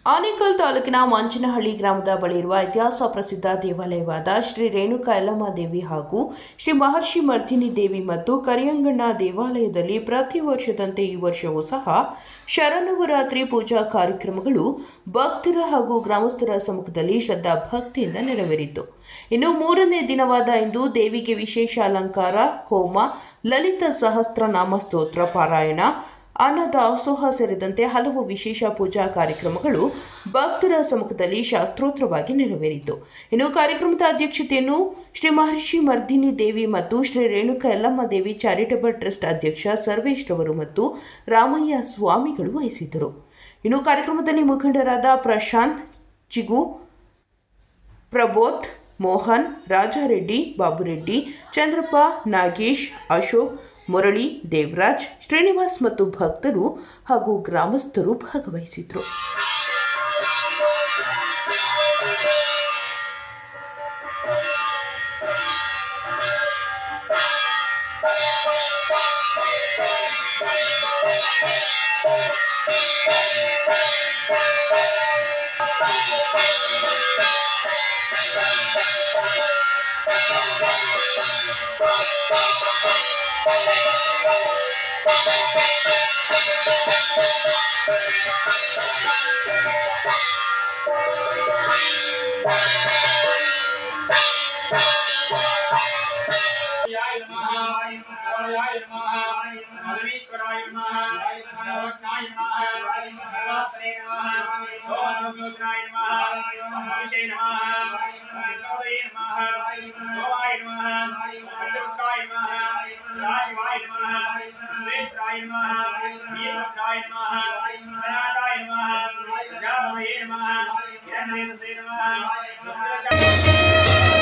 ಆನೇಕಲ್ ತಾಲೂಕಿನ ಮಂಚನಹಳ್ಳಿ ಗ್ರಾಮದ ಬಳಿ ಇರುವ ಇತಿಹಾಸ ಪ್ರಸಿದ್ಧ ದೇವಾಲಯವಾದ ಶ್ರೀ ರೇಣುಕಾ ಯಲ್ಲಮ್ಮ ದೇವಿ ಹಾಗೂ ಶ್ರೀ ಮಹರ್ಷಿ ಮರ್ದಿನಿ ದೇವಿ ಮತ್ತು ಕರಿಯಂಗಣ್ಣ ದೇವಾಲಯದಲ್ಲಿ ಪ್ರತಿ ವರ್ಷದಂತೆ ಈ ವರ್ಷವೂ ಸಹ ಶರನ್ನವರಾತ್ರಿ ಪೂಜಾ ಕಾರ್ಯಕ್ರಮಗಳು ಭಕ್ತರ ಹಾಗೂ ಗ್ರಾಮಸ್ಥರ ಸಮ್ಮುಖದಲ್ಲಿ ಶ್ರದ್ಧಾ ಭಕ್ತಿಯಿಂದ ನೆರವೇರಿತು ಇನ್ನು ಮೂರನೇ ದಿನವಾದ ಇಂದು ದೇವಿಗೆ ವಿಶೇಷ ಅಲಂಕಾರ ಹೋಮ ಲಲಿತ ಸಹಸ್ರನಾಮ ಸ್ತೋತ್ರ ಪಾರಾಯಣ ಅನ್ನದಾಸೋಹ ಸೇರಿದಂತೆ ಹಲವು ವಿಶೇಷ ಪೂಜಾ ಕಾರ್ಯಕ್ರಮಗಳು ಭಕ್ತರ ಸಮ್ಮುಖದಲ್ಲಿ ಶಾಸ್ತ್ರೋತ್ರವಾಗಿ ನೆರವೇರಿತು ಇನ್ನು ಕಾರ್ಯಕ್ರಮದ ಅಧ್ಯಕ್ಷತೆಯನ್ನು ಶ್ರೀ ಮಹರ್ಷಿ ಮರ್ದಿನಿ ದೇವಿ ಮತ್ತು ಶ್ರೀ ರೇಣುಕಾ ಯಲ್ಲಮ್ಮ ದೇವಿ ಚಾರಿಟಬಲ್ ಟ್ರಸ್ಟ್ ಅಧ್ಯಕ್ಷ ಸರ್ವೇಶ್ ರವರು ಮತ್ತು ರಾಮಯ್ಯ ಸ್ವಾಮಿಗಳು ವಹಿಸಿದ್ದರು ಇನ್ನು ಕಾರ್ಯಕ್ರಮದಲ್ಲಿ ಮುಖಂಡರಾದ ಪ್ರಶಾಂತ್ ಚಿಗು ಪ್ರಬೋಧ್ ಮೋಹನ್ ರಾಜಾರೆಡ್ಡಿ ಬಾಬುರೆಡ್ಡಿ ಚಂದ್ರಪ್ಪ ನಾಗೇಶ್ ಅಶೋಕ್ ಮುರಳಿ ದೇವರಾಜ್ ಶ್ರೀನಿವಾಸ್ ಮತ್ತು ಭಕ್ತರು ಹಾಗೂ ಗ್ರಾಮಸ್ಥರು ಭಾಗವಹಿಸಿದ್ರು शिवाय नमः शिवाय नमः परमेश्वराय नमः सर्वज्ञाय नमः सर्वात्मने नमः सोमयोजनाय नमः विषय नमः विष्णवे नमः सोमाय नमः अच्युताय नमः शिवाय नमः श्रेष्ठाय नमः वीरभद्राय नमः अनाथाय नमः जामये नमः हिरण्यसे नमः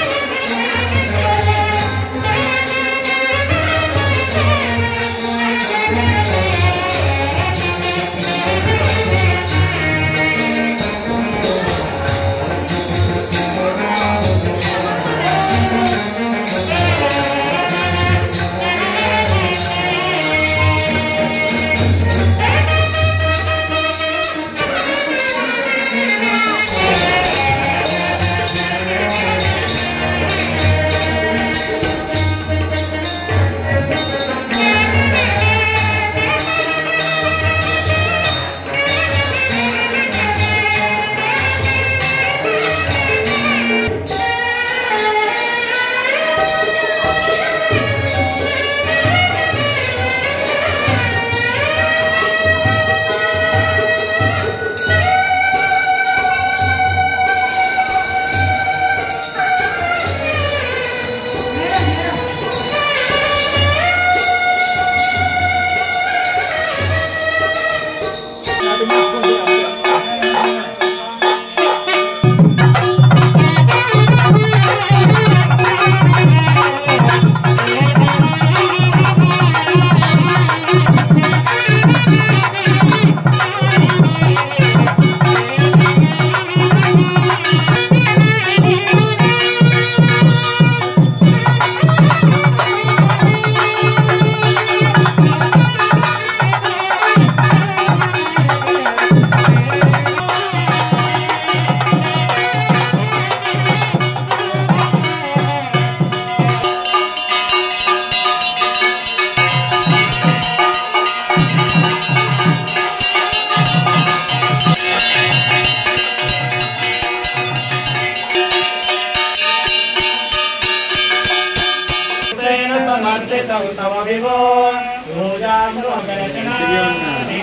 तेन समर्थितं तव विभो पूजां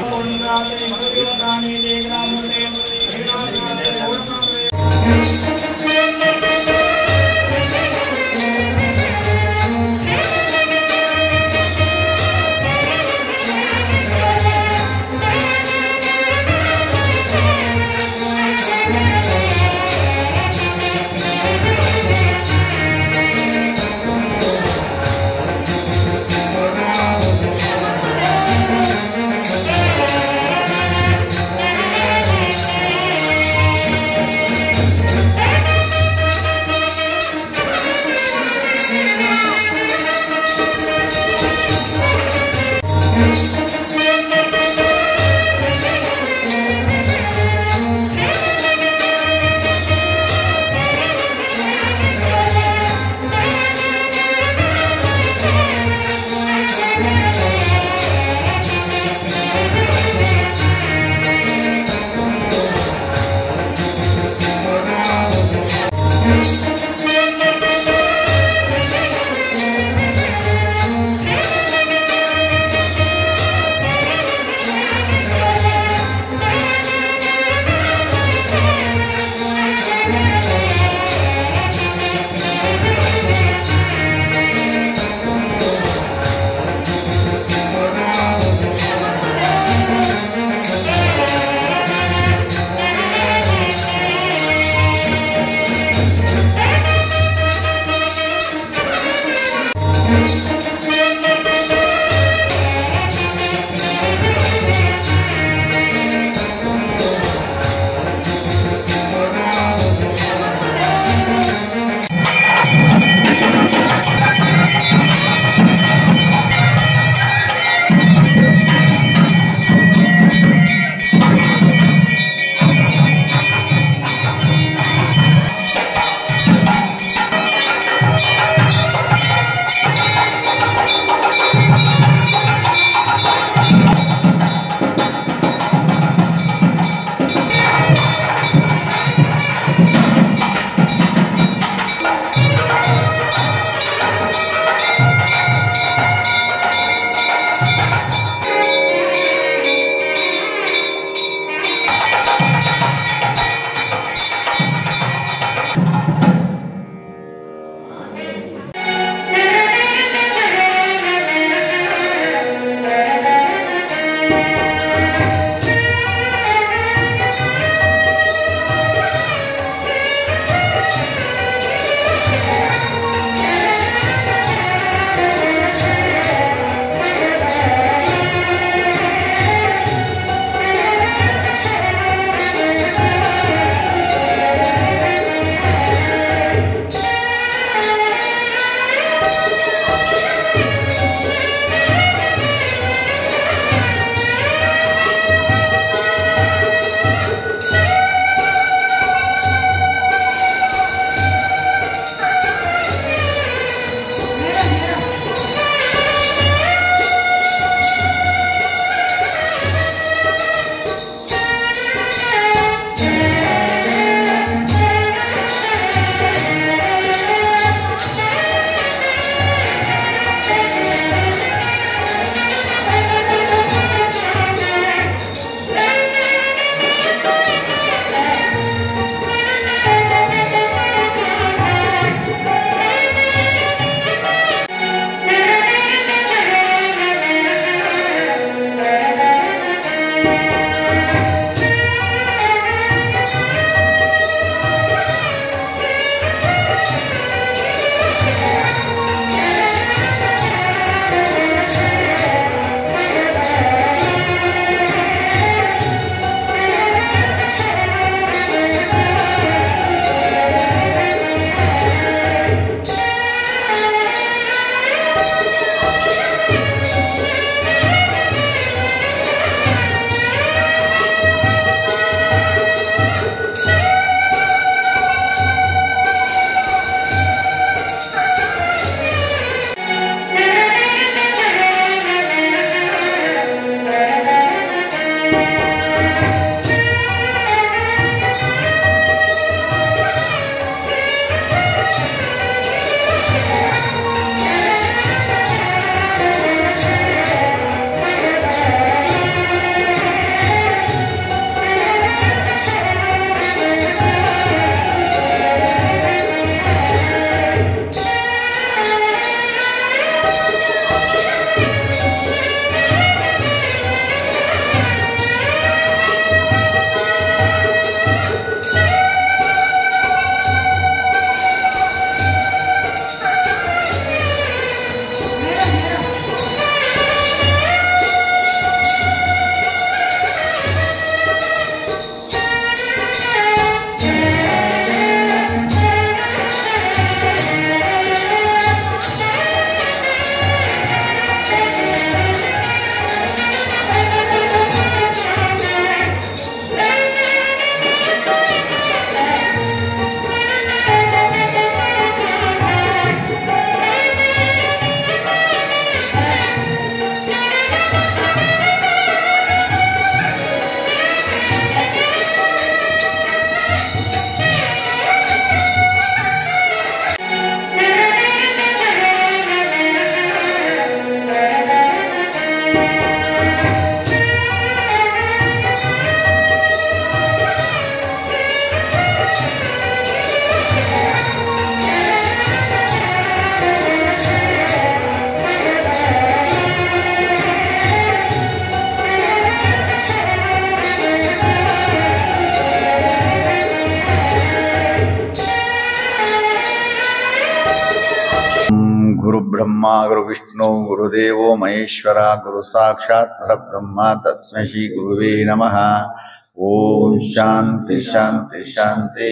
ಗುರುಬ್ರಹ್ಮ ಗುರುವಿಷ್ಣು ಗುರುದೇವೋ ಮಹೇಶ್ವರ ಗುರು ಸಾಕ್ಷಾತ್ ಪರಬ್ರಹ್ಮ ತಸ್ಮೈ ಶ್ರೀ ಗುರುವೇ ನಮಃ ಓಂ ಶಾಂತಿ ಶಾಂತಿ ಶಾಂತಿ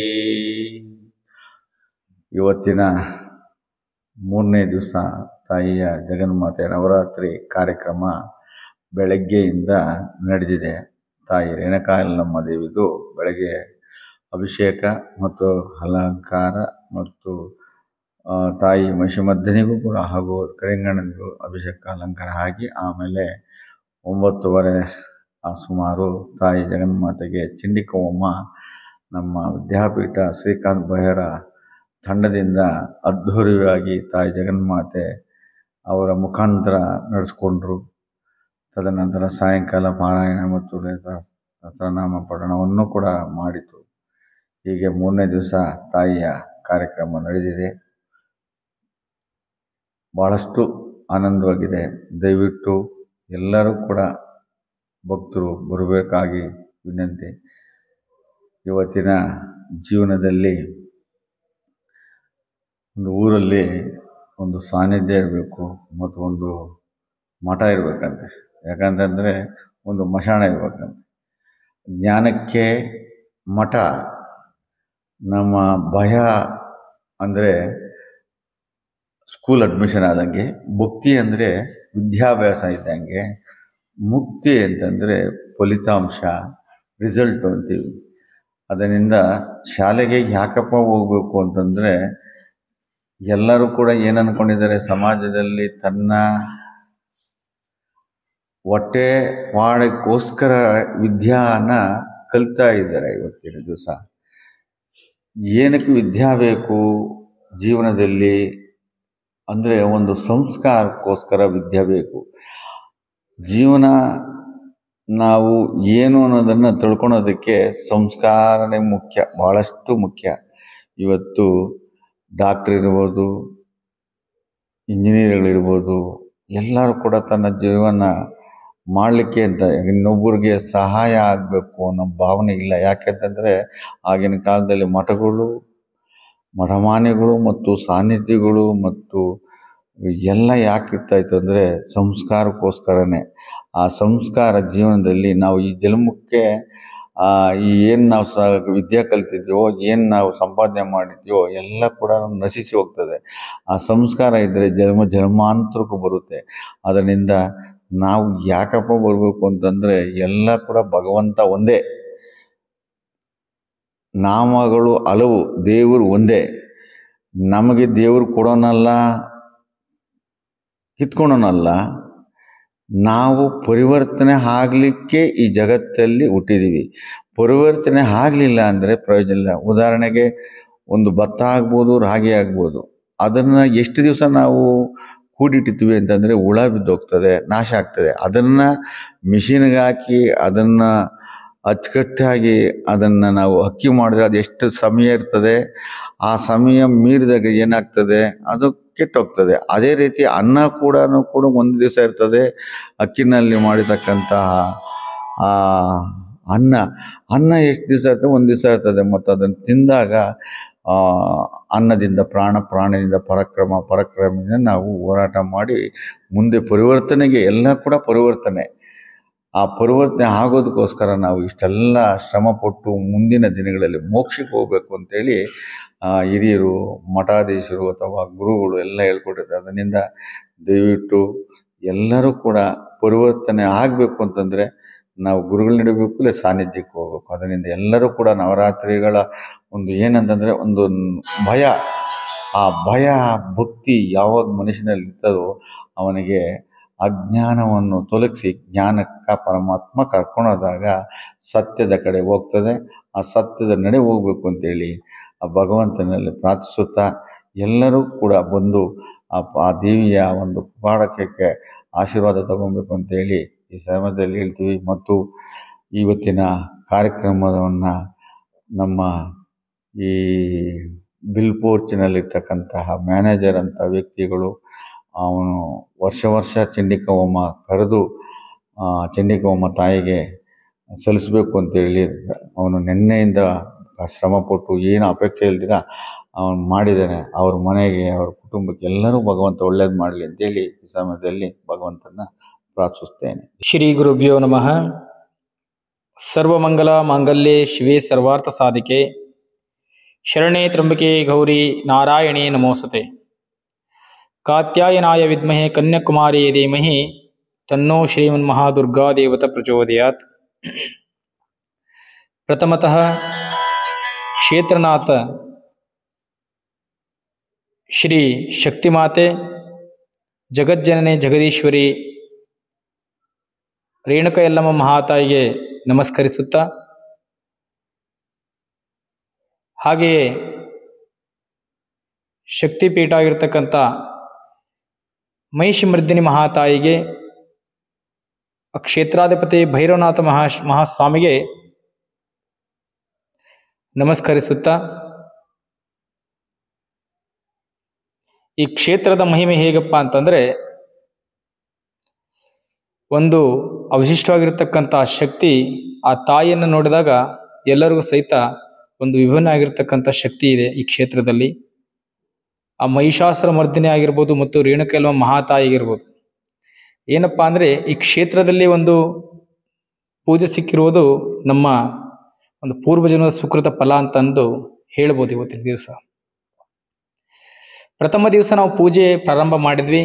ಇವತ್ತಿನ ಮೂರನೇ ದಿವಸ ತಾಯಿಯ ಜಗನ್ಮಾತೆ ನವರಾತ್ರಿ ಕಾರ್ಯಕ್ರಮ ಬೆಳಗ್ಗೆಯಿಂದ ನಡೆದಿದೆ ತಾಯಿ ರೇಣುಕಾಯಲ್ಲಮ್ಮ ದೇವಿದು ಬೆಳಗ್ಗೆ ಅಭಿಷೇಕ ಮತ್ತು ಅಲಂಕಾರ ಮತ್ತು ಆ, ತಾಯಿ ಮಹಿಷಮರ್ಧನಿಗೂ ಕೂಡ ಹಾಗೂ ಕರಿಂಗಣ್ಣನಿಗೂ ಅಭಿಷೇಕ ಅಲಂಕಾರ ಆಗಿ ಆಮೇಲೆ ಒಂಬತ್ತುವರೆ ಆ ಸುಮಾರು ತಾಯಿ ಜಗನ್ಮಾತೆಗೆ ಚಂಡಿಕ ಹೋಮ ನಮ್ಮ ವಿದ್ಯಾಪೀಠ ಶ್ರೀಕಾಂತ್ ಬೈರ ತಂಡದಿಂದ ಅದ್ಧೂರಿಯಾಗಿ ತಾಯಿ ಜಗನ್ಮಾತೆ ಅವರ ಮುಖಾಂತರ ನಡೆಸ್ಕೊಂಡ್ರು ತದನಂತರ ಸಾಯಂಕಾಲ ಪಾರಾಯಣ ಮತ್ತು ಲಲಿತಾ ಸಹಸ್ರನಾಮ ಪಠಣವನ್ನು ಕೂಡ ಮಾಡಿತು ಹೀಗೆ ಮೂರನೇ ದಿವಸ ತಾಯಿಯ ಕಾರ್ಯಕ್ರಮ ನಡೆದಿದೆ ಭಾಳಷ್ಟು ಆನಂದವಾಗಿದೆ ದಯವಿಟ್ಟು ಎಲ್ಲರೂ ಕೂಡ ಭಕ್ತರು ಬರಬೇಕಾಗಿ ವಿನಂತಿ ಇವತ್ತಿನ ಜೀವನದಲ್ಲಿ ಒಂದು ಊರಲ್ಲಿ ಒಂದು ಸಾನ್ನಿಧ್ಯ ಇರಬೇಕು ಮತ್ತು ಒಂದು ಮಠ ಇರಬೇಕಂತೆ ಯಾಕಂತಂದರೆ ಒಂದು ಮಶಾಣ ಇರಬೇಕಂತೆ ಜ್ಞಾನಕ್ಕೆ ಮಠ ನಮ್ಮ ಭಯ ಅಂದರೆ ಸ್ಕೂಲ್ ಅಡ್ಮಿಷನ್ ಆದಂಗೆ ಭಕ್ತಿ ಅಂದರೆ ವಿದ್ಯಾಭ್ಯಾಸ ಇದ್ದಂಗೆ ಮುಕ್ತಿ ಅಂತಂದರೆ ಫಲಿತಾಂಶ ರಿಸಲ್ಟು ಅಂತೀವಿ ಅದರಿಂದ ಶಾಲೆಗೆ ಯಾಕಪ್ಪ ಹೋಗ್ಬೇಕು ಅಂತಂದರೆ ಎಲ್ಲರೂ ಕೂಡ ಏನು ಅಂದ್ಕೊಂಡಿದ್ದಾರೆ ಸಮಾಜದಲ್ಲಿ ತನ್ನ ಹೊಟ್ಟೆ ಪಾಡಕ್ಕೋಸ್ಕರ ವಿದ್ಯಾನ ಕಲಿತಾ ಇದ್ದಾರೆ ಇವತ್ತಿನ ದಿವಸ ಏನಕ್ಕೆ ವಿದ್ಯಾ ಬೇಕು ಜೀವನದಲ್ಲಿ ಅಂದರೆ ಒಂದು ಸಂಸ್ಕಾರಕ್ಕೋಸ್ಕರ ವಿದ್ಯೆ ಬೇಕು ಜೀವನ ನಾವು ಏನು ಅನ್ನೋದನ್ನು ತಿಳ್ಕೊಳೋದಕ್ಕೆ ಸಂಸ್ಕಾರನೇ ಮುಖ್ಯ ಭಾಳಷ್ಟು ಮುಖ್ಯ ಇವತ್ತು ಡಾಕ್ಟ್ರ್ ಇರ್ಬೋದು ಇಂಜಿನಿಯರ್ಗಳಿರ್ಬೋದು ಎಲ್ಲರೂ ಕೂಡ ತನ್ನ ಜೀವನ ಮಾಡಲಿಕ್ಕೆ ಅಂತ ಇನ್ನೊಬ್ಬರಿಗೆ ಸಹಾಯ ಆಗಬೇಕು ಅನ್ನೋ ಭಾವನೆ ಇಲ್ಲ ಯಾಕೆಂತಂದರೆ ಆಗಿನ ಕಾಲದಲ್ಲಿ ಮಠಗಳು ಮಠಮಾನ್ಯಗಳು ಮತ್ತು ಸಾನ್ನಿಧ್ಯಗಳು ಮತ್ತು ಎಲ್ಲ ಯಾಕೆ ಇರ್ತಾಯಿತ್ತು ಅಂದರೆ ಸಂಸ್ಕಾರಕ್ಕೋಸ್ಕರನೇ ಆ ಸಂಸ್ಕಾರ ಜೀವನದಲ್ಲಿ ನಾವು ಈ ಜನ್ಮಕ್ಕೆ ಆ, ಈ ಏನು ನಾವು ಸ ವಿದ್ಯೆ ಕಲ್ತಿದ್ದೀವೋ ಏನು ನಾವು ಸಂಪಾದನೆ ಮಾಡಿದ್ದೀವೋ ಎಲ್ಲ ಕೂಡ ನಶಿಸಿ ಹೋಗ್ತದೆ ಆ ಸಂಸ್ಕಾರ ಇದ್ದರೆ ಜನ್ಮ ಜನ್ಮಾಂತರಕ್ಕೂ ಬರುತ್ತೆ ಅದರಿಂದ ನಾವು ಯಾಕಪ್ಪ ಬರಬೇಕು ಅಂತಂದರೆ ಎಲ್ಲ ಕೂಡ ಭಗವಂತ ಒಂದೇ ನಾಮಗಳು ಹಲವು ದೇವರು ಒಂದೇ ನಮಗೆ ದೇವರು ಕೊಡೋನಲ್ಲ ಕಿತ್ಕೊಳೋನಲ್ಲ ನಾವು ಪರಿವರ್ತನೆ ಆಗಲಿಕ್ಕೆ ಈ ಜಗತ್ತಲ್ಲಿ ಹುಟ್ಟಿದ್ದೀವಿ ಪರಿವರ್ತನೆ ಆಗಲಿಲ್ಲ ಅಂದರೆ ಪ್ರಯೋಜನ ಇಲ್ಲ ಉದಾಹರಣೆಗೆ ಒಂದು ಭತ್ತ ಆಗ್ಬೋದು ರಾಗಿ ಆಗ್ಬೋದು ಅದನ್ನು ಎಷ್ಟು ದಿವಸ ನಾವು ಕೂಡಿಟ್ಟಿರ್ತೀವಿ ಅಂತಂದರೆ ಹುಳ ಬಿದ್ದೋಗ್ತದೆ ನಾಶ ಆಗ್ತದೆ ಅದನ್ನು ಮಿಷಿನ್ಗೆ ಹಾಕಿ ಅದನ್ನು ಅಚ್ಚುಕಟ್ಟಾಗಿ ಅದನ್ನು ನಾವು ಅಕ್ಕಿ ಮಾಡಿದ್ರೆ ಅದು ಎಷ್ಟು ಸಮಯ ಇರ್ತದೆ ಆ ಸಮಯ ಮೀರಿದಾಗ ಏನಾಗ್ತದೆ ಅದು ಕೆಟ್ಟೋಗ್ತದೆ ಅದೇ ರೀತಿ ಅನ್ನ ಕೂಡ ಕೂಡ ಒಂದು ದಿವಸ ಇರ್ತದೆ ಅಕ್ಕಿನಲ್ಲಿ ಮಾಡಿರ್ತಕ್ಕಂತಹ ಆ ಅನ್ನ ಅನ್ನ ಎಷ್ಟು ದಿವಸ ಇರ್ತದೆ ಒಂದು ದಿವಸ ಇರ್ತದೆ ಮತ್ತು ಅದನ್ನು ತಿಂದಾಗ ಆ, ಅನ್ನದಿಂದ ಪ್ರಾಣ ಪ್ರಾಣದಿಂದ ಪರಾಕ್ರಮ ಪರಾಕ್ರಮದಿಂದ ನಾವು ಹೋರಾಟ ಮಾಡಿ ಮುಂದೆ ಪರಿವರ್ತನೆಗೆ ಎಲ್ಲ ಕೂಡ ಪರಿವರ್ತನೆ ಆ ಪರಿವರ್ತನೆ ಆಗೋದಕ್ಕೋಸ್ಕರ ನಾವು ಇಷ್ಟೆಲ್ಲ ಶ್ರಮಪಟ್ಟು ಮುಂದಿನ ದಿನಗಳಲ್ಲಿ ಮೋಕ್ಷಕ್ಕೆ ಹೋಗಬೇಕು ಅಂತೇಳಿ ಆ, ಹಿರಿಯರು ಮಠಾಧೀಶರು ಅಥವಾ ಗುರುಗಳು ಎಲ್ಲ ಹೇಳ್ಕೊಟ್ಟಿರ್ತಾರೆ ಅದರಿಂದ ದಯವಿಟ್ಟು ಎಲ್ಲರೂ ಕೂಡ ಪರಿವರ್ತನೆ ಆಗಬೇಕು ಅಂತಂದರೆ ನಾವು ಗುರುಗಳು ನಡಿಬೇಕು ಇಲ್ಲ ಸಾನ್ನಿಧ್ಯಕ್ಕೆ ಹೋಗ್ಬೇಕು ಅದರಿಂದ ಎಲ್ಲರೂ ಕೂಡ ನವರಾತ್ರಿಗಳ ಒಂದು ಏನಂತಂದರೆ ಒಂದು ಭಯ ಆ ಭಯ ಭಕ್ತಿ ಯಾವಾಗ ಮನುಷ್ಯನಲ್ಲಿ ಇರ್ತದೋ ಅವನಿಗೆ ಅಜ್ಞಾನವನ್ನು ತೊಲಗಿಸಿ ಜ್ಞಾನಕ್ಕೆ ಪರಮಾತ್ಮ ಕರ್ಕೊಂಡೋದಾಗ ಸತ್ಯದ ಕಡೆ ಹೋಗ್ತದೆ ಆ ಸತ್ಯದ ನಡೆ ಹೋಗ್ಬೇಕು ಅಂತೇಳಿ ಆ ಭಗವಂತನಲ್ಲಿ ಪ್ರಾರ್ಥಿಸುತ್ತಾ ಎಲ್ಲರೂ ಕೂಡ ಬಂದು ಆ ಪ- ಆ ದೇವಿಯ ಒಂದು ಪಾಡಕಕ್ಕೆ ಆಶೀರ್ವಾದ ತಗೊಬೇಕು ಅಂತೇಳಿ ಈ ಸಮಯದಲ್ಲಿ ಹೇಳ್ತೀವಿ ಮತ್ತು ಇವತ್ತಿನ ಕಾರ್ಯಕ್ರಮವನ್ನು ನಮ್ಮ ಈ ಬಿಲ್ ಪೋರ್ಚಿನಲ್ಲಿರ್ತಕ್ಕಂತಹ ಮ್ಯಾನೇಜರ್ ಅಂತ ವ್ಯಕ್ತಿಗಳು ಅವನು ವರ್ಷ ವರ್ಷ ಚಂಡಿಕಾ ಹೋಮ ಕರೆದು ಆ, ಚಂಡಿಕಾ ಹೋಮ ತಾಯಿಗೆ ಸಲ್ಲಿಸಬೇಕು ಅಂತೇಳಿ ಅವನು ನಿನ್ನೆಯಿಂದ ಶ್ರಮಪಟ್ಟು ಏನು ಅಪೇಕ್ಷೆ ಇಲ್ದಿರ ಅವನು ಮಾಡಿದ್ದಾನೆ ಅವ್ರ ಮನೆಗೆ ಅವ್ರ ಕುಟುಂಬಕ್ಕೆ ಎಲ್ಲರೂ ಭಗವಂತ ಒಳ್ಳೇದು ಮಾಡಲಿ ಅಂತೇಳಿ ಈ ಸಮಯದಲ್ಲಿ ಭಗವಂತನ ಪ್ರಾರ್ಥಿಸ್ತೇನೆ ಶ್ರೀ ಗುರುಭ್ಯೋ ನಮಃ ಸರ್ವಮಂಗಲ ಮಾಂಗಲ್ಯೆ ಶಿವೆ ಸರ್ವಾರ್ಥ ಸಾಧಿಕೆ ಶರಣೆ ತ್ರಂಬಕೆ ಗೌರಿ ನಾರಾಯಣೇ ನಮೋಸತೆ ಕಾತ್ಯಾಯನಾಯ ವಿದ್ಮಹೆ ಕನ್ಯಾಕುಮಾರಿ ಧೀಮಹಿ ತನ್ನೋ ಶ್ರೀಮನ್ಮಹಾದುರ್ಗಾ ದೇವತ ಪ್ರಚೋದಯಾತ್ ಪ್ರಥಮತಃ ಕ್ಷೇತ್ರನಾಥ ಶ್ರೀ ಶಕ್ತಿಮಾತೆ ಜಗಜ್ಜನನೆ ಜಗದೀಶ್ವರಿ ರೇಣುಕ ಯಲ್ಲಮ್ಮ ಮಹಾತಾಯಿಗೆ ನಮಸ್ಕರಿಸುತ್ತಾ ಹಾಗೆಯೇ ಶಕ್ತಿಪೀಠ ಆಗಿರ್ತಕ್ಕಂಥ ಮಹಿಷಿಮರ್ದಿನಿ ಮಹಾತಾಯಿಗೆ ಆ ಕ್ಷೇತ್ರಾಧಿಪತಿ ಭೈರವನಾಥ ಮಹಾ ಮಹಾಸ್ವಾಮಿಗೆ ನಮಸ್ಕರಿಸುತ್ತಾ ಈ ಕ್ಷೇತ್ರದ ಮಹಿಮೆ ಹೇಗಪ್ಪ ಅಂತಂದ್ರೆ ಒಂದು ಅವಶಿಷ್ಟವಾಗಿರ್ತಕ್ಕಂಥ ಶಕ್ತಿ ಆ ತಾಯಿಯನ್ನು ನೋಡಿದಾಗ ಎಲ್ಲರಿಗೂ ಸಹಿತ ಒಂದು ವಿಭಿನ್ನ ಆಗಿರ್ತಕ್ಕಂಥ ಶಕ್ತಿ ಇದೆ ಈ ಕ್ಷೇತ್ರದಲ್ಲಿ ಆ ಮಹಿಷಾಸುರ ಮರ್ದಿನಿ ಆಗಿರ್ಬೋದು ಮತ್ತು ರೇಣುಕೆಲ್ವ ಮಹಾತಾಯಿ ಆಗಿರ್ಬೋದು ಏನಪ್ಪಾ ಅಂದ್ರೆ ಈ ಕ್ಷೇತ್ರದಲ್ಲಿ ಒಂದು ಪೂಜೆ ಸಿಕ್ಕಿರುವುದು ನಮ್ಮ ಒಂದು ಪೂರ್ವಜನ್ಮದ ಸುಕೃತ ಫಲ ಅಂತಂದು ಹೇಳ್ಬೋದು ಇವತ್ತಿನ ದಿವಸ ಪ್ರಥಮ ದಿವಸ ನಾವು ಪೂಜೆ ಪ್ರಾರಂಭ ಮಾಡಿದ್ವಿ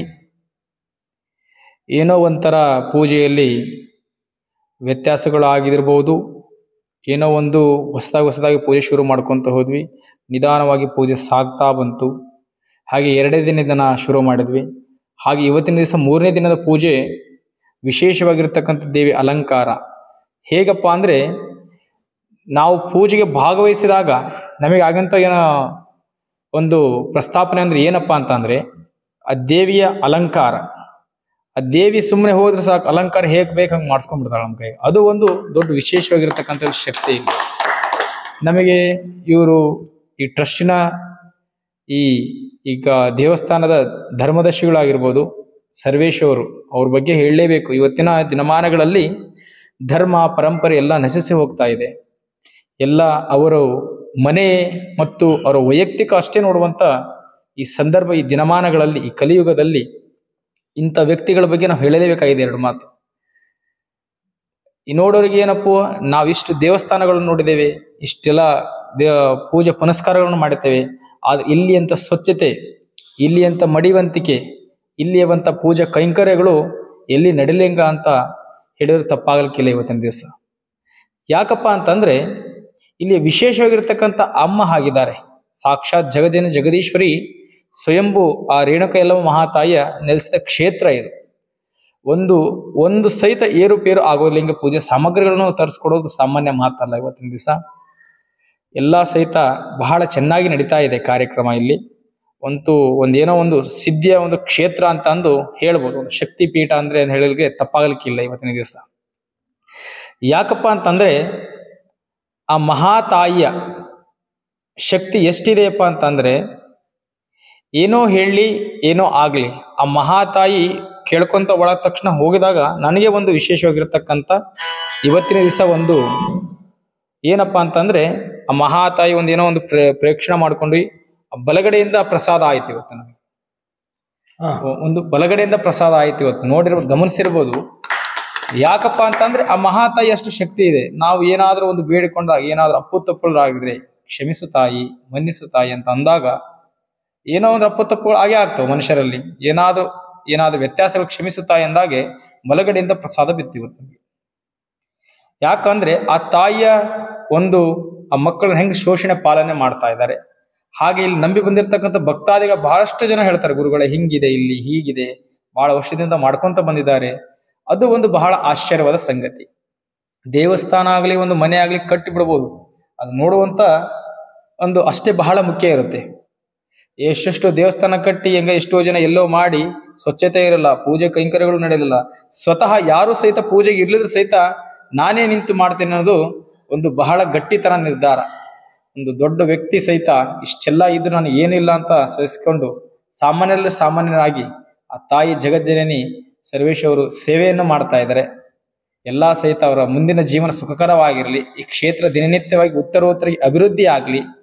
ಏನೋ ಒಂಥರ ಪೂಜೆಯಲ್ಲಿ ವ್ಯತ್ಯಾಸಗಳು ಆಗಿರ್ಬೋದು ಏನೋ ಒಂದು ಹೊಸದಾಗಿ ಹೊಸದಾಗಿ ಪೂಜೆ ಶುರು ಮಾಡ್ಕೊತ ಹೋದ್ವಿ ನಿಧಾನವಾಗಿ ಪೂಜೆ ಸಾಗ್ತಾ ಬಂತು ಹಾಗೆ ಎರಡೇ ದಿನದ ಶುರು ಮಾಡಿದ್ವಿ ಹಾಗೆ ಇವತ್ತಿನ ದಿವಸ ಮೂರನೇ ದಿನದ ಪೂಜೆ ವಿಶೇಷವಾಗಿರ್ತಕ್ಕಂಥ ದೇವಿ ಅಲಂಕಾರ ಹೇಗಪ್ಪ ಅಂದರೆ ನಾವು ಪೂಜೆಗೆ ಭಾಗವಹಿಸಿದಾಗ ನಮಗೆ ಆಗಂತ ಏನೋ ಒಂದು ಪ್ರಸ್ತಾಪನೆ ಅಂದ್ರೆ ಏನಪ್ಪ ಅಂತ ಅಂದ್ರೆ ಆ ದೇವಿಯ ಅಲಂಕಾರ ಆ ದೇವಿ ಸುಮ್ಮನೆ ಹೋದ್ರೆ ಸಾಕು ಅಲಂಕಾರ ಹೇಗ್ ಬೇಕು ಹಂಗೆ ಮಾಡಿಸ್ಕೊಂಡ್ಬಿಡ್ತಾಳೆ ನಮ್ಮ ಕೈಗೆ ಅದು ಒಂದು ದೊಡ್ಡ ವಿಶೇಷವಾಗಿರ್ತಕ್ಕಂಥ ಶಕ್ತಿ ಇಲ್ಲಿ ನಮಗೆ ಇವರು ಈ ಟ್ರಸ್ಟಿನ ಈ ಈಗ ದೇವಸ್ಥಾನದ ಧರ್ಮದರ್ಶಿಗಳಾಗಿರ್ಬೋದು ಸರ್ವೇಶ್ವರು ಅವ್ರ ಬಗ್ಗೆ ಹೇಳಲೇಬೇಕು ಇವತ್ತಿನ ದಿನಮಾನಗಳಲ್ಲಿ ಧರ್ಮ ಪರಂಪರೆ ಎಲ್ಲ ನಶಿಸಿ ಹೋಗ್ತಾ ಇದೆ ಎಲ್ಲ ಅವರು ಮನೆ ಮತ್ತು ಅವರ ವೈಯಕ್ತಿಕ ಅಷ್ಟೇ ನೋಡುವಂತ ಈ ಸಂದರ್ಭ ಈ ದಿನಮಾನಗಳಲ್ಲಿ ಈ ಕಲಿಯುಗದಲ್ಲಿ ಇಂಥ ವ್ಯಕ್ತಿಗಳ ಬಗ್ಗೆ ನಾವು ಹೇಳಲೇಬೇಕಾಗಿದೆ ಎರಡು ಮಾತು ಈ ನೋಡೋರಿಗೆ ಏನಪ್ಪ ನಾವಿಷ್ಟು ದೇವಸ್ಥಾನಗಳನ್ನು ನೋಡಿದ್ದೇವೆ ಇಷ್ಟೆಲ್ಲ ದೇ ಪೂಜೆ ಪುನಸ್ಕಾರಗಳನ್ನು ಮಾಡಿದ್ದೇವೆ ಆದ್ರೆ ಇಲ್ಲಿ ಅಂತ ಸ್ವಚ್ಛತೆ ಇಲ್ಲಿ ಅಂತ ಮಡಿವಂತಿಕೆ ಇಲ್ಲಿಯವಂತ ಪೂಜಾ ಕೈಂಕರ್ಯಗಳು ಎಲ್ಲಿ ನಡಿಲಿಂಗ ಅಂತ ಹೇಳಿದ್ರೆ ತಪ್ಪಾಗಲಿಕ್ಕಿಲ್ಲ ಇವತ್ತಿನ ದಿವಸ ಯಾಕಪ್ಪ ಅಂತಂದ್ರೆ ಇಲ್ಲಿ ವಿಶೇಷವಾಗಿರ್ತಕ್ಕಂಥ ಅಮ್ಮ ಆಗಿದ್ದಾರೆ ಸಾಕ್ಷಾತ್ ಜಗಜನ ಜಗದೀಶ್ವರಿ ಸ್ವಯಂಭು ಆ ರೇಣುಕ ಯಲ್ಲಮ್ಮ ಮಹಾತಾಯಿಯ ನೆಲೆಸಿದ ಕ್ಷೇತ್ರ ಇದು ಒಂದು ಒಂದು ಸಹಿತ ಏರುಪೇರು ಆಗೋಲಿಂಗ ಪೂಜೆ ಸಾಮಗ್ರಿಗಳನ್ನು ತರಿಸ್ಕೊಡೋದು ಸಾಮಾನ್ಯ ಮಾತಲ್ಲ ಇವತ್ತಿನ ದಿವಸ ಎಲ್ಲ ಸಹಿತ ಬಹಳ ಚೆನ್ನಾಗಿ ನಡೀತಾ ಇದೆ ಕಾರ್ಯಕ್ರಮ ಇಲ್ಲಿ ಒಂದು ಒಂದೇನೋ ಒಂದು ಸಿದ್ಧಿಯ ಒಂದು ಕ್ಷೇತ್ರ ಅಂತ ಅಂದು ಹೇಳ್ಬೋದು ಒಂದು ಶಕ್ತಿ ಪೀಠ ಅಂದ್ರೆ ಅಂತ ಹೇಳಲಿಕ್ಕೆ ತಪ್ಪಾಗಲಿಕ್ಕಿಲ್ಲ ಇವತ್ತಿನ ದಿವಸ ಯಾಕಪ್ಪ ಅಂತಂದ್ರೆ ಆ ಮಹಾತಾಯಿಯ ಶಕ್ತಿ ಎಷ್ಟಿದೆಯಪ್ಪ ಅಂತಂದ್ರೆ ಏನೋ ಹೇಳಿ ಏನೋ ಆಗ್ಲಿ ಆ ಮಹಾತಾಯಿ ಕೇಳ್ಕೊಂತ ಒಳಗ ತಕ್ಷಣ ಹೋಗಿದಾಗ ನನಗೆ ಒಂದು ವಿಶೇಷವಾಗಿರ್ತಕ್ಕಂಥ ಇವತ್ತಿನ ದಿವಸ ಒಂದು ಏನಪ್ಪಾ ಅಂತಂದ್ರೆ ಆ ಮಹಾತಾಯಿ ಒಂದು ಏನೋ ಒಂದು ಪ್ರೇ ಪ್ರೇಕ್ಷಣೆ ಮಾಡ್ಕೊಂಡ್ವಿ ಆ ಬಲಗಡೆಯಿಂದ ಪ್ರಸಾದ ಆಯ್ತು ಇವತ್ತು ನಮಗೆ ಒಂದು ಬಲಗಡೆಯಿಂದ ಪ್ರಸಾದ ಆಯ್ತು ಇವತ್ತು ನೋಡಿರ್ಬೋದು ಗಮನಿಸಿರ್ಬೋದು ಯಾಕಪ್ಪ ಅಂತಂದ್ರೆ ಆ ಮಹಾತಾಯಿ ಅಷ್ಟು ಶಕ್ತಿ ಇದೆ ನಾವು ಏನಾದ್ರೂ ಒಂದು ಬೇಡಿಕೊಂಡಾಗ ಏನಾದ್ರೂ ಅಪ್ಪು ತಪ್ಪುಗಳಾಗಿದ್ರೆ ಕ್ಷಮಿಸು ತಾಯಿ ಮನ್ನಿಸು ತಾಯಿ ಅಂತ ಅಂದಾಗ ಏನೋ ಒಂದು ಅಪ್ಪು ತಪ್ಪುಗಳು ಆಗೇ ಆಗ್ತವೆ ಮನುಷ್ಯರಲ್ಲಿ ಏನಾದ್ರೂ ಏನಾದ್ರೂ ವ್ಯತ್ಯಾಸಗಳು ಕ್ಷಮಿಸು ತಾಯಿ ಅಂದಾಗೆ ಬಲಗಡೆಯಿಂದ ಪ್ರಸಾದ ಬಿತ್ತು ಇವತ್ತು ನಮಗೆ ಯಾಕಂದ್ರೆ ಆ ತಾಯಿಯ ಒಂದು ಆ ಮಕ್ಕಳನ್ನ ಹೆಂಗ್ ಶೋಷಣೆ ಪಾಲನೆ ಮಾಡ್ತಾ ಇದ್ದಾರೆ ಹಾಗೆ ಇಲ್ಲಿ ನಂಬಿ ಬಂದಿರತಕ್ಕಂಥ ಭಕ್ತಾದಿಗಳು ಬಹಳಷ್ಟು ಜನ ಹೇಳ್ತಾರೆ ಗುರುಗಳೇ ಹಿಂಗಿದೆ ಇಲ್ಲಿ ಹೀಗಿದೆ ಬಹಳ ವರ್ಷದಿಂದ ಮಾಡ್ಕೊಂತ ಬಂದಿದ್ದಾರೆ ಅದು ಒಂದು ಬಹಳ ಆಶ್ಚರ್ಯವಾದ ಸಂಗತಿ ದೇವಸ್ಥಾನ ಆಗಲಿ ಒಂದು ಮನೆ ಆಗಲಿ ಕಟ್ಟಿ ಬಿಡ್ಬೋದು ಅದು ನೋಡುವಂತ ಒಂದು ಅಷ್ಟೇ ಬಹಳ ಮುಖ್ಯ ಇರುತ್ತೆ ಎಷ್ಟೆಷ್ಟು ದೇವಸ್ಥಾನ ಕಟ್ಟಿ ಹೆಂಗ ಎಷ್ಟೋ ಜನ ಎಲ್ಲೋ ಮಾಡಿ ಸ್ವಚ್ಛತೆ ಇರಲ್ಲ ಪೂಜೆ ಕೈಂಕರ್ಯಗಳು ನಡೆಯಲಿಲ್ಲ ಸ್ವತಃ ಯಾರು ಸಹಿತ ಪೂಜೆಗೆ ಇರ್ಲಿದ್ರು ಸಹಿತ ನಾನೇ ನಿಂತು ಮಾಡ್ತೇನೆ ಅನ್ನೋದು ಒಂದು ಬಹಳ ಗಟ್ಟಿತನ ನಿರ್ಧಾರ ಒಂದು ದೊಡ್ಡ ವ್ಯಕ್ತಿ ಸಹಿತ ಇಷ್ಟೆಲ್ಲ ಇದ್ರು ನಾನು ಏನಿಲ್ಲ ಅಂತ ಸಹಿಸ್ಕೊಂಡು ಸಾಮಾನ್ಯರಲ್ಲಿ ಸಾಮಾನ್ಯರಾಗಿ ಆ ತಾಯಿ ಜಗಜ್ಜನನಿ ಸರ್ವೇಶ್ ಅವರು ಸೇವೆಯನ್ನು ಮಾಡ್ತಾ ಇದ್ದಾರೆ ಎಲ್ಲಾ ಸಹಿತ ಅವರ ಮುಂದಿನ ಜೀವನ ಸುಖಕರವಾಗಿರಲಿ ಈ ಕ್ಷೇತ್ರ ದಿನನಿತ್ಯವಾಗಿ ಉತ್ತರೋತ್ತರ ಅಭಿವೃದ್ಧಿ ಆಗಲಿ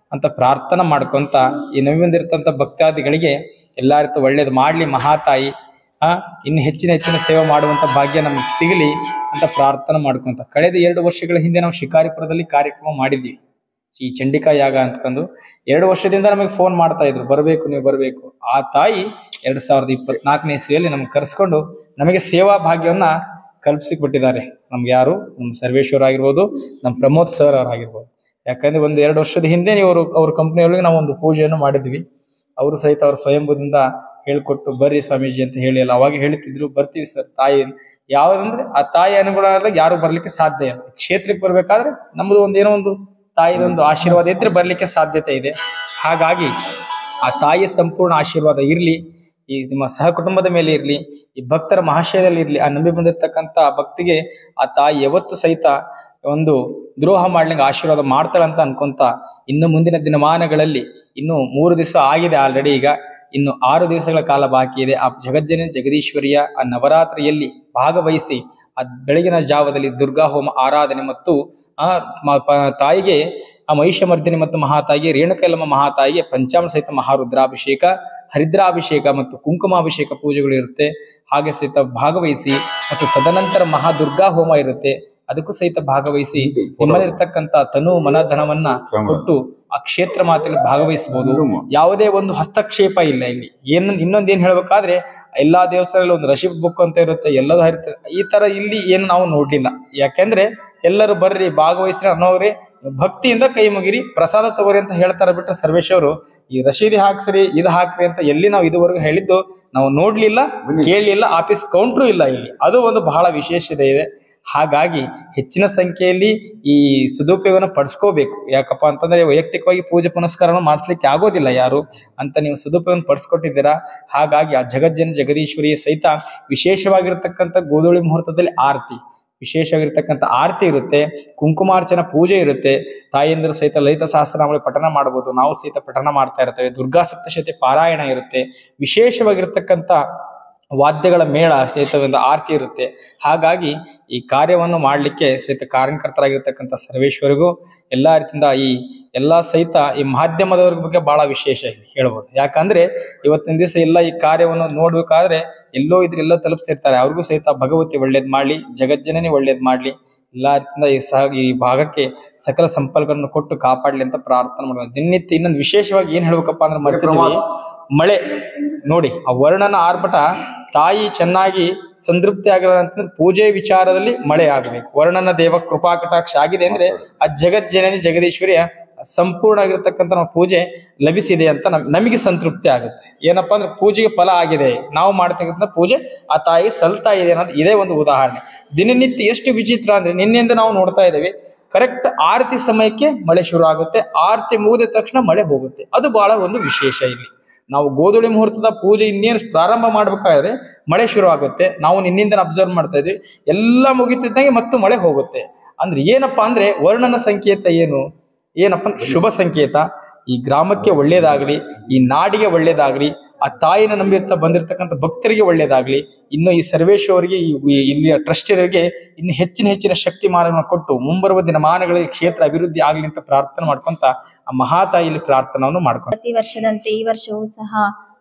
ಅಂತ ಪ್ರಾರ್ಥನೆ ಮಾಡ್ಕೊಂತ ಈ ನಮ್ಮಿಂದಿರ್ತಂಥ ಭಕ್ತಾದಿಗಳಿಗೆ ಎಲ್ಲ ರೀತಿ ಒಳ್ಳೇದು ಮಾಡಲಿ ಮಹಾತಾಯಿ ಆ ಇನ್ನು ಹೆಚ್ಚಿನ ಹೆಚ್ಚಿನ ಸೇವೆ ಮಾಡುವಂತ ಭಾಗ್ಯ ನಮ್ಗೆ ಸಿಗಲಿ ಅಂತ ಪ್ರಾರ್ಥನೆ ಮಾಡ್ಕೊಂತ ಕಳೆದ ಎರಡು ವರ್ಷಗಳ ಹಿಂದೆ ನಾವು ಶಿಕಾರಿಪುರದಲ್ಲಿ ಕಾರ್ಯಕ್ರಮ ಮಾಡಿದ್ವಿ ಈ ಚಂಡಿಕಾ ಯಾಗ ಅಂತಕೊಂಡು ಎರಡು ವರ್ಷದಿಂದ ನಮಗೆ ಫೋನ್ ಮಾಡ್ತಾ ಇದ್ರು ಬರಬೇಕು ನೀವು ಬರಬೇಕು ಆ ತಾಯಿ ಎರಡ್ ಸಾವಿರದ ಇಪ್ಪತ್ನಾಲ್ಕನೇ ಇಸ್ವಿಯಲ್ಲಿ ನಮ್ಗೆ ಕರೆಸ್ಕೊಂಡು ನಮಗೆ ಸೇವಾ ಭಾಗ್ಯವನ್ನ ಕಲ್ಪಿಸಿಕೊಟ್ಟಿದ್ದಾರೆ ನಮ್ಗೆ ಯಾರು ನಮ್ಮ ಸರ್ವೇಶ್ವರ ಆಗಿರ್ಬೋದು ನಮ್ಮ ಪ್ರಮೋದ್ ಸರ್ ಅವರಾಗಿರ್ಬೋದು ಯಾಕಂದ್ರೆ ಒಂದು ಎರಡು ವರ್ಷದ ಹಿಂದೆ ನೀವು ಅವರು ಅವ್ರ ಕಂಪ್ನಿಯೊಳಗೆ ನಾವು ಒಂದು ಪೂಜೆಯನ್ನು ಮಾಡಿದ್ವಿ ಅವರು ಸಹಿತ ಅವ್ರ ಸ್ವಯಂಭೂದಿಂದ ಹೇಳ್ಕೊಟ್ಟು ಬರ್ರಿ ಸ್ವಾಮೀಜಿ ಅಂತ ಹೇಳಿ ಅಲ್ಲ ಅವಾಗ ಹೇಳ್ತಿದ್ರು ಬರ್ತೀವಿ ಸರ್ ತಾಯಿ ಯಾವ್ದಂದ್ರೆ ಆ ತಾಯಿ ಅನುಗುಣ ಆದ್ರೆ ಯಾರು ಬರ್ಲಿಕ್ಕೆ ಸಾಧ್ಯ ಇಲ್ಲ ಕ್ಷೇತ್ರಕ್ಕೆ ಬರ್ಬೇಕಾದ್ರೆ ನಮ್ದು ಒಂದು ಏನೋ ಒಂದು ತಾಯಿದೊಂದು ಆಶೀರ್ವಾದ ಇದ್ರೆ ಬರ್ಲಿಕ್ಕೆ ಸಾಧ್ಯತೆ ಇದೆ ಹಾಗಾಗಿ ಆ ತಾಯಿಯ ಸಂಪೂರ್ಣ ಆಶೀರ್ವಾದ ಇರಲಿ ಈ ನಿಮ್ಮ ಸಹಕುಟುಂಬದ ಮೇಲೆ ಇರಲಿ ಈ ಭಕ್ತರ ಮಹಾಶಯದಲ್ಲಿ ಇರಲಿ ಆ ನಂಬಿ ಬಂದಿರತಕ್ಕಂಥ ಆ ಭಕ್ತಿಗೆ ಆ ತಾಯಿ ಯಾವತ್ತು ಸಹಿತ ಒಂದು ದ್ರೋಹ ಮಾಡ್ಲಿಕ್ಕೆ ಆಶೀರ್ವಾದ ಮಾಡ್ತಾಳಂತ ಅನ್ಕೊಂತ ಇನ್ನು ಮುಂದಿನ ದಿನಮಾನಗಳಲ್ಲಿ ಇನ್ನು ಮೂರು ದಿವಸ ಆಗಿದೆ ಆಲ್ರೆಡಿ ಈಗ ಇನ್ನು ಆರು ದಿವಸಗಳ ಕಾಲ ಬಾಕಿ ಇದೆ ಆ ಜಗಜ್ಜನ ಜಗದೀಶ್ವರಿಯ ಆ ನವರಾತ್ರಿಯಲ್ಲಿ ಭಾಗವಹಿಸಿ ಆ ಬೆಳಗಿನ ಜಾವದಲ್ಲಿ ದುರ್ಗಾ ಹೋಮ ಆರಾಧನೆ ಮತ್ತು ಆ ಮ- ಪ- ತಾಯಿಗೆ ಆ ಮಹಿಷಮರ್ದಿನಿ ಮತ್ತು ಮಹಾತಾಯಿಗೆ ರೇಣುಕೈಲಮ್ಮ ಮಹಾತಾಯಿಗೆ ಪಂಚಾಮೃತ ಸಹಿತ ಮಹಾರುದ್ರಾಭಿಷೇಕ ಹರಿದ್ರಾಭಿಷೇಕ ಮತ್ತು ಕುಂಕುಮಾಭಿಷೇಕ ಪೂಜೆಗಳು ಇರುತ್ತೆ ಹಾಗೆ ಸಹಿತ ಭಾಗವಹಿಸಿ ಮತ್ತು ತದನಂತರ ಮಹಾದುರ್ಗಾ ಹೋಮ ಇರುತ್ತೆ ಅದಕ್ಕೂ ಸಹಿತ ಭಾಗವಹಿಸಿ ನಿಮ್ಮಲ್ಲಿರ್ತಕ್ಕಂಥ ತನು ಮನಧನವನ್ನ ಕೊಟ್ಟು ಆ ಕ್ಷೇತ್ರ ಮಾತೆಯಲ್ಲಿ ಭಾಗವಹಿಸಬಹುದು ಯಾವುದೇ ಒಂದು ಹಸ್ತಕ್ಷೇಪ ಇಲ್ಲ ಇಲ್ಲಿ ಏನ್ ಇನ್ನೊಂದ್ ಏನ್ ಹೇಳ್ಬೇಕಾದ್ರೆ ಎಲ್ಲಾ ದೇವಸ್ಥಾನದಲ್ಲಿ ಒಂದು ರಶೀದ್ ಬುಕ್ ಅಂತ ಇರುತ್ತೆ ಎಲ್ಲದೂ ಇರುತ್ತೆ ಈ ತರ ಇಲ್ಲಿ ಏನು ನಾವು ನೋಡ್ಲಿಲ್ಲ ಯಾಕೆಂದ್ರೆ ಎಲ್ಲರೂ ಬರ್ರಿ ಭಾಗವಹಿಸ್ರಿ ಅನ್ನೋರಿ ಭಕ್ತಿಯಿಂದ ಕೈ ಮುಗಿರಿ ಪ್ರಸಾದ ತಗೋರಿ ಅಂತ ಹೇಳ್ತಾರೆ ಬಿಟ್ರೆ ಸರ್ವೇಶ್ ಅವರು ಈ ರಶೀದಿ ಹಾಕ್ಸ್ರಿ ಇದು ಹಾಕ್ರಿ ಅಂತ ಎಲ್ಲಿ ನಾವು ಇದುವರೆಗೂ ಹೇಳಿದ್ದು ನಾವು ನೋಡ್ಲಿಲ್ಲ ಕೇಳಲಿಲ್ಲ ಆಫೀಸ್ ಕೌಂಟ್ರು ಇಲ್ಲ ಇಲ್ಲಿ ಅದು ಒಂದು ಬಹಳ ವಿಶೇಷತೆ ಇದೆ ಹಾಗಾಗಿ ಹೆಚ್ಚಿನ ಸಂಖ್ಯೆಯಲ್ಲಿ ಈ ಸದುಪಯೋಗವನ್ನು ಪಡಿಸ್ಕೋಬೇಕು ಯಾಕಪ್ಪ ಅಂತಂದ್ರೆ ವೈಯಕ್ತಿಕವಾಗಿ ಪೂಜೆ ಪುನಸ್ಕಾರನ ಮಾಡಿಸ್ಲಿಕ್ಕೆ ಆಗೋದಿಲ್ಲ ಯಾರು ಅಂತ ನೀವು ಸದುಪಯೋಗ ಪಡಿಸ್ಕೊಟ್ಟಿದ್ದೀರಾ ಹಾಗಾಗಿ ಆ ಜಗಜ್ಜನ ಜಗದೀಶ್ವರಿಯ ಸಹಿತ ವಿಶೇಷವಾಗಿರ್ತಕ್ಕಂಥ ಗೋಧೂಳಿ ಮುಹೂರ್ತದಲ್ಲಿ ಆರತಿ ವಿಶೇಷವಾಗಿರ್ತಕ್ಕಂಥ ಆರತಿ ಇರುತ್ತೆ ಕುಂಕುಮಾರ್ಚನ ಪೂಜೆ ಇರುತ್ತೆ ತಾಯಂದಿರು ಸಹಿತ ಲಲಿತ ಸಹಸ್ರನಾಮಗಳು ಪಠನ ಮಾಡಬಹುದು ನಾವು ಸಹಿತ ಪಠನ ಮಾಡ್ತಾ ಇರ್ತೇವೆ ದುರ್ಗಾ ಸಪ್ತಶತಿ ಪಾರಾಯಣ ಇರುತ್ತೆ ವಿಶೇಷವಾಗಿರ್ತಕ್ಕಂಥ ವಾದ್ಯಗಳ ಮೇಳ ಸಹಿತ ಒಂದು ಆರತಿ ಇರುತ್ತೆ ಹಾಗಾಗಿ ಈ ಕಾರ್ಯವನ್ನು ಮಾಡಲಿಕ್ಕೆ ಸಹಿತ ಕಾರ್ಯಕರ್ತರಾಗಿರ್ತಕ್ಕಂಥ ಸರ್ವೇಶ್ವರಿಗೂ ಎಲ್ಲ ರೀತಿಯಿಂದ ಈ ಎಲ್ಲ ಸಹಿತ ಈ ಮಾಧ್ಯಮದವ್ರ ಬಗ್ಗೆ ಬಹಳ ವಿಶೇಷ ಇಲ್ಲಿ ಹೇಳ್ಬೋದು ಯಾಕಂದ್ರೆ ಇವತ್ತಿನ ದಿವಸ ಎಲ್ಲ ಈ ಕಾರ್ಯವನ್ನು ನೋಡ್ಬೇಕಾದ್ರೆ ಎಲ್ಲೋ ಇದ್ರೆ ಎಲ್ಲೋ ತಲುಪಿಸಿರ್ತಾರೆ ಅವ್ರಿಗೂ ಸಹಿತ ಭಗವತಿ ಒಳ್ಳೇದ್ ಮಾಡ್ಲಿ ಜಗಜ್ಜನನಿ ಒಳ್ಳೇದ್ ಮಾಡ್ಲಿ ಎಲ್ಲಾ ರೀತಿಯಿಂದ ಈ ಸಹ ಈ ಭಾಗಕ್ಕೆ ಸಕಲ ಸಂಪರ್ಕಗಳನ್ನು ಕೊಟ್ಟು ಕಾಪಾಡ್ಲಿ ಅಂತ ಪ್ರಾರ್ಥನೆ ಮಾಡ್ಬೋದು ದಿನನಿತ್ಯ ಇನ್ನೊಂದು ವಿಶೇಷವಾಗಿ ಏನ್ ಹೇಳ್ಬೇಕಪ್ಪ ಅಂದ್ರೆ ಮರ್ತಿದ್ವಿ ಮಳೆ ನೋಡಿ ಆ ವರ್ಣನ ಆರ್ಭಟ ತಾಯಿ ಚೆನ್ನಾಗಿ ಸಂತೃಪ್ತಿ ಆಗಲ್ಲ ಅಂತಂದ್ರೆ ಪೂಜೆ ವಿಚಾರದಲ್ಲಿ ಮಳೆ ಆಗಬೇಕು ವರ್ಣನ ದೇವ ಕೃಪಾ ಕಟಾಕ್ಷ ಆಗಿದೆ ಅಂದ್ರೆ ಆ ಜಗಜ್ಜನನಿ ಜಗದೀಶ್ವರಿಯ ಸಂಪೂರ್ಣ ಆಗಿರ್ತಕ್ಕಂಥ ನಮ್ಮ ಪೂಜೆ ಲಭಿಸಿದೆ ಅಂತ ನಮ್ ನಮಗೆ ಸಂತೃಪ್ತಿ ಆಗುತ್ತೆ ಏನಪ್ಪಾ ಅಂದ್ರೆ ಪೂಜೆಗೆ ಫಲ ಆಗಿದೆ ನಾವು ಮಾಡ್ತಕ್ಕಂಥ ಪೂಜೆ ಆ ತಾಯಿ ಸಲ್ತಾ ಇದೆ ಅನ್ನೋದು ಇದೇ ಒಂದು ಉದಾಹರಣೆ ದಿನನಿತ್ಯ ಎಷ್ಟು ವಿಚಿತ್ರ ಅಂದ್ರೆ ನಿನ್ನೆಯಿಂದ ನಾವು ನೋಡ್ತಾ ಇದ್ದೇವೆ ಕರೆಕ್ಟ್ ಆರತಿ ಸಮಯಕ್ಕೆ ಮಳೆ ಶುರು ಆಗುತ್ತೆ ಆರತಿ ಮುಗಿದ ತಕ್ಷಣ ಮಳೆ ಹೋಗುತ್ತೆ ಅದು ಬಹಳ ಒಂದು ವಿಶೇಷ ಇಲ್ಲಿ ನಾವು ಗೋಧುಳಿ ಮುಹೂರ್ತದ ಪೂಜೆ ಇನ್ನೇನು ಪ್ರಾರಂಭ ಮಾಡ್ಬೇಕಾದ್ರೆ ಮಳೆ ಶುರು ಆಗುತ್ತೆ ನಾವು ನಿನ್ನಿಂದ ಅಬ್ಸರ್ವ್ ಮಾಡ್ತಾ ಇದ್ವಿ ಎಲ್ಲ ಮುಗಿತಿದ್ದಂಗೆ ಮತ್ತು ಮಳೆ ಹೋಗುತ್ತೆ ಅಂದ್ರೆ ಏನಪ್ಪಾ ಅಂದ್ರೆ ವರ್ಣನ ಸಂಕೇತ ಏನು ಏನಪ್ಪ ಅಂದ್ರೆ ಶುಭ ಸಂಕೇತ ಈ ಗ್ರಾಮಕ್ಕೆ ಒಳ್ಳೇದಾಗ್ಲಿ ಈ ನಾಡಿಗೆ ಒಳ್ಳೇದಾಗ್ಲಿ ಆ ತಾಯಿನ ನಂಬಿರ್ತಾ ಬಂದಿರತಕ್ಕಂಥ ಭಕ್ತರಿಗೆ ಒಳ್ಳೇದಾಗ್ಲಿ ಇನ್ನು ಈ ಸರ್ವೇಶ್ವರಿಗೆ ಈ ಈ- ಇಲ್ಲಿಯ ಟ್ರಸ್ಟಿಯರಿಗೆ ಇನ್ನು ಹೆಚ್ಚಿನ ಹೆಚ್ಚಿನ ಶಕ್ತಿಮಾನಗಳನ್ನು ಕೊಟ್ಟು ಮುಂಬರುವ ದಿನಮಾನಗಳಲ್ಲಿ ಕ್ಷೇತ್ರ ಅಭಿವೃದ್ಧಿ ಆಗಲಿ ಅಂತ ಪ್ರಾರ್ಥನೆ ಮಾಡ್ಕೊಂತ ಆ ಮಹಾತಾಯಿಲಿ ಪ್ರಾರ್ಥನೆಯನ್ನು ಮಾಡ್ಕೊಂತ ಪ್ರತಿ ವರ್ಷದಂತೆ ಈ ವರ್ಷವೂ ಸಹ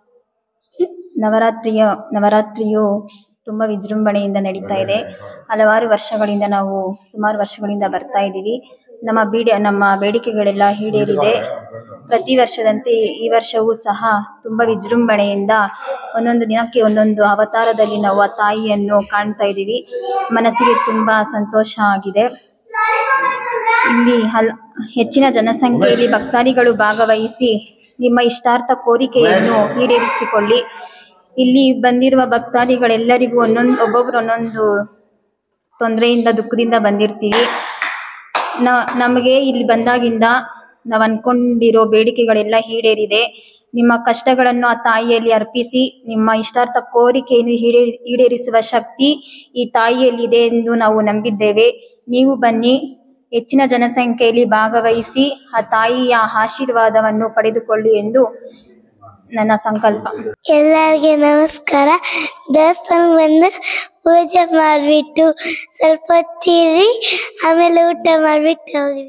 ನವರಾತ್ರಿಯ ನವರಾತ್ರಿಯು ತುಂಬ ವಿಜೃಂಭಣೆಯಿಂದ ನಡೀತಾ ಇದೆ ಹಲವಾರು ವರ್ಷಗಳಿಂದ ನಾವು ಸುಮಾರು ವರ್ಷಗಳಿಂದ ಬರ್ತಾ ಇದ್ದೀವಿ ನಮ್ಮ ಬೀಡ ನಮ್ಮ ಬೇಡಿಕೆಗಳೆಲ್ಲ ಈಡೇರಿದೆ ಪ್ರತಿ ವರ್ಷದಂತೆ ಈ ವರ್ಷವೂ ಸಹ ತುಂಬ ವಿಜೃಂಭಣೆಯಿಂದ ಒಂದೊಂದು ದಿನಕ್ಕೆ ಒಂದೊಂದು ಅವತಾರದಲ್ಲಿ ನಾವು ಆ ತಾಯಿಯನ್ನು ಕಾಣ್ತಾ ಇದ್ದೀವಿ ಮನಸ್ಸಿಗೆ ತುಂಬ ಸಂತೋಷ ಆಗಿದೆ ಇಲ್ಲಿ ಹಲ್ ಹೆಚ್ಚಿನ ಜನಸಂಖ್ಯೆಯಲ್ಲಿ ಭಕ್ತಾದಿಗಳು ಭಾಗವಹಿಸಿ ನಿಮ್ಮ ಇಷ್ಟಾರ್ಥ ಕೋರಿಕೆಯನ್ನು ಈಡೇರಿಸಿಕೊಳ್ಳಿ ಇಲ್ಲಿ ಬಂದಿರುವ ಭಕ್ತಾದಿಗಳೆಲ್ಲರಿಗೂ ಒಂದೊಂದು ಒಬ್ಬೊಬ್ರು ಒಂದೊಂದು ತೊಂದರೆಯಿಂದ ದುಃಖದಿಂದ ಬಂದಿರ್ತೀವಿ ನ ನಮಗೆ ಇಲ್ಲಿ ಬಂದಾಗಿಂದ ನಾವು ಅನ್ಕೊಂಡಿರೋ ಬೇಡಿಕೆಗಳೆಲ್ಲ ಈಡೇರಿದೆ ನಿಮ್ಮ ಕಷ್ಟಗಳನ್ನು ಆ ತಾಯಿಯಲ್ಲಿ ಅರ್ಪಿಸಿ ನಿಮ್ಮ ಇಷ್ಟಾರ್ಥ ಕೋರಿಕೆಯನ್ನು ಈಡೇ ಈಡೇರಿಸುವ ಶಕ್ತಿ ಈ ತಾಯಿಯಲ್ಲಿದೆ ಎಂದು ನಾವು ನಂಬಿದ್ದೇವೆ ನೀವು ಬನ್ನಿ ಹೆಚ್ಚಿನ ಜನಸಂಖ್ಯೆಯಲ್ಲಿ ಭಾಗವಹಿಸಿ ಆ ತಾಯಿಯ ಆಶೀರ್ವಾದವನ್ನು ಪಡೆದುಕೊಳ್ಳಿ ಎಂದು ನನ್ನ ಸಂಕಲ್ಪ ಎಲ್ಲರಿಗೆ ನಮಸ್ಕಾರ ದೇವಸ್ಥಾನಕ್ಕೆ ಬಂದು ಪೂಜೆ ಮಾಡಿಬಿಟ್ಟು ಸ್ವಲ್ಪ ಹೊತ್ತಿರಿ ಆಮೇಲೆ ಊಟ ಮಾಡಿಬಿಟ್ಟು ಹೋಗಿ